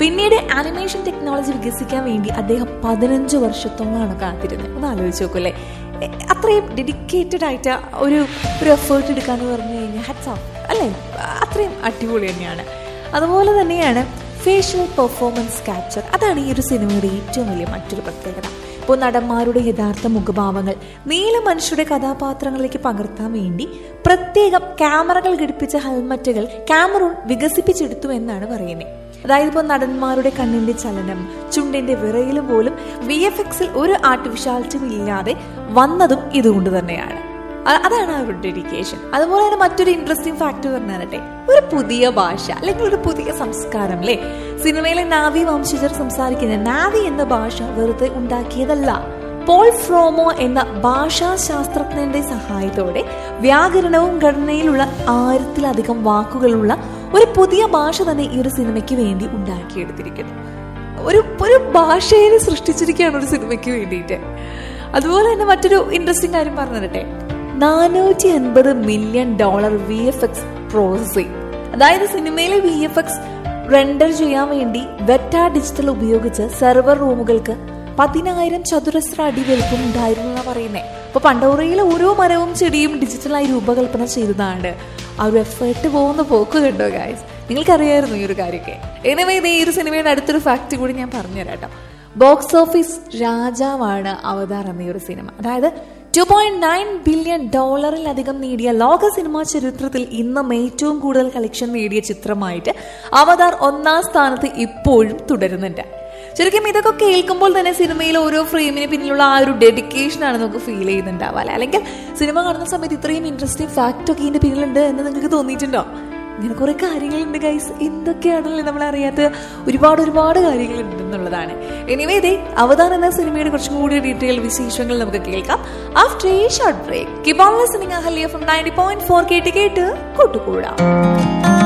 പിന്നീട് animation technology വികസിക്കാൻ വേണ്ടി അദ്ദേഹം പതിനഞ്ച് വർഷത്തോളമാണ് കാത്തിരുന്നത് ഒന്ന് ആലോചിച്ച് നോക്കൂല്ലേ എ- അത്രയും ഡെഡിക്കേറ്റഡ് ആയിട്ട് ഒരു ഒരു എഫേർട്ട് എടുക്കാന്ന് പറഞ്ഞു കഴിഞ്ഞാൽ ഹെഡ്സ് ഓഫ് അല്ലേ അത്രയും അടിപൊളി തന്നെയാണ് അതുപോലെ തന്നെയാണ് ഫേഷ്യൽ പെർഫോമൻസ് ക്യാപ്ചർ അതാണ് ഈ ഒരു സിനിമയുടെ ഏറ്റവും വലിയ മറ്റൊരു പ്രത്യേകത ഇപ്പോൾ നടന്മാരുടെ യഥാർത്ഥ മുഖഭാവങ്ങൾ നീല മനുഷ്യരുടെ കഥാപാത്രങ്ങളിലേക്ക് പകർത്താൻ വേണ്ടി പ്രത്യേകം ക്യാമറകൾ ഘടിപ്പിച്ച ഹെൽമറ്റുകൾ ക്യാമറൂൺ വികസിപ്പിച്ചെടുത്തു എന്നാണ് പറയുന്നത് അതായത് ഇപ്പോൾ നടന്മാരുടെ കണ്ണിന്റെ ചലനം ചുണ്ടിന്റെ വിറയൽ പോലും വി എഫ് എക്സിൽ ഒരു ആർട്ടിഫിഷ്യാലിറ്റിയും ഇല്ലാതെ വന്നതും ഇതുകൊണ്ട് തന്നെയാണ് അ- അതാണ് ആ ഒരു ഡെഡിക്കേഷൻ അതുപോലെ തന്നെ മറ്റൊരു ഇൻട്രസ്റ്റിംഗ് ഫാക്ട് പറഞ്ഞാലട്ടെ ഒരു പുതിയ ഭാഷ അല്ലെങ്കിൽ ഒരു പുതിയ സംസ്കാരം അല്ലേ സിനിമയിലെ നാവി വംശജർ സംസാരിക്കുന്ന നാവി എന്ന ഭാഷ വെറുതെ ഉണ്ടാക്കിയതല്ല പോൾ ഫ്രോമോ എന്ന ഭാഷാശാസ്ത്രജ്ഞന്റെ സഹായത്തോടെ വ്യാകരണവും ഘടനയിലുള്ള ആയിരത്തിലധികം വാക്കുകളുള്ള ഒരു പുതിയ ഭാഷ തന്നെ ഈ ഒരു സിനിമയ്ക്ക് വേണ്ടി ഉണ്ടാക്കിയെടുത്തിരിക്കുന്നു ഒരു ഒരു ഭാഷയെ സൃഷ്ടിച്ചിരിക്കുകയാണ് ഒരു സിനിമയ്ക്ക് വേണ്ടിയിട്ട് അതുപോലെ തന്നെ മറ്റൊരു ഇൻട്രസ്റ്റിംഗ് കാര്യം പറഞ്ഞു തരട്ടെ നാനൂറ്റി അൻപത് million dollar V F X processing അതായത് സിനിമയിലെ വി എഫ് എക്സ് റെൻഡർ ചെയ്യാൻ വേണ്ടി വെറ്റ ഡിജിറ്റൽ ഉപയോഗിച്ച് സെർവർ റൂമുകൾക്ക് പതിനായിരം ചതുരശ്ര അടി വലുപ്പം ഉണ്ടായിരുന്നു എന്നാണ് പറയുന്നത് അപ്പൊ പണ്ടോറയിലെ ഓരോ മരവും ചെടിയും ഡിജിറ്റലായി രൂപകൽപ്പന ചെയ്തതാണ് ആ ഒരു എഫേർട്ട് പോകുന്ന പോക്ക് കണ്ടോ ഗായ്സ് നിങ്ങൾക്കറിയായിരുന്നു ഈ ഒരു കാര്യമൊക്കെ എനിവേ ഇത് ഈ ഒരു സിനിമയുടെ അടുത്തൊരു ഫാക്ട് കൂടി ഞാൻ പറഞ്ഞുതരാം കേട്ടോ ബോക്സ് ഓഫീസ് രാജാവാണ് അവതാർ എന്ന ഈ ഒരു സിനിമ അതായത് ടു പോയിന്റ് നയൻ ബില്യൺ ഡോളറിലധികം നേടിയ ലോക സിനിമാ ചരിത്രത്തിൽ ഇന്നും ഏറ്റവും കൂടുതൽ കളക്ഷൻ നേടിയ ചിത്രമായിട്ട് അവതാർ ഒന്നാം സ്ഥാനത്ത് ഇപ്പോഴും തുടരുന്നുണ്ട് ശരിക്കും ഇതൊക്കെ കേൾക്കുമ്പോൾ തന്നെ സിനിമയിൽ ഓരോ ഫ്രെയിമിന് പിന്നിലുള്ള ആ ഒരു ഡെഡിക്കേഷൻ ആണ് നമുക്ക് ഫീൽ ചെയ്യുന്നുണ്ടാവുക അല്ലെ അല്ലെങ്കിൽ സിനിമ കാണുന്ന സമയത്ത് ഇത്രയും ഇൻട്രസ്റ്റിംഗ് ഫാക്ട് ഒക്കെ ഇതിന്റെ പിന്നിലുണ്ട് എന്ന് നിങ്ങൾക്ക് തോന്നിയിട്ടുണ്ടോ ഇങ്ങനെ കുറെ കാര്യങ്ങളുണ്ട് ഗൈസ് എന്തൊക്കെയാണല്ലോ നമ്മൾ അറിയാത്ത ഒരുപാട് ഒരുപാട് കാര്യങ്ങളുണ്ട് എന്നുള്ളതാണ് എനിവേ ഇതേ അവതാർ എന്ന സിനിമയുടെ കുറച്ചും കൂടി ഡീറ്റെയിൽ വിശേഷങ്ങൾ നമുക്ക് കേൾക്കാം after a short break keep on listening Ahalya from ninety point four കേട്ട് കേട്ട് കൂട്ടുകൂടാം